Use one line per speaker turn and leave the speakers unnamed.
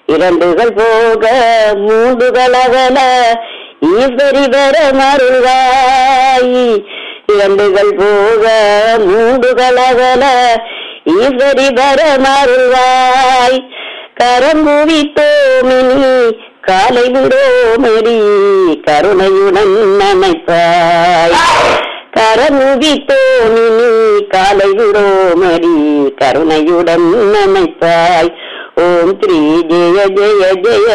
இரண்டுகள் போக மூன்றுகள் அகல ஈஸ்வரி வர மருள்வாய் இரண்டுகள் போக மூன்றுகள் அகல ஈஸ்வரி வர மருள்வாய் கரங்குவித்தோமினி காலை விடோமடி கருணையுடன் நினைப்பாய் கரங்குவித்தோமினி காலை விடோமடி கருணையுடன் நினைப்பாய் ஓம் ஸ்ரீ ஜெய ஜெய ஜெய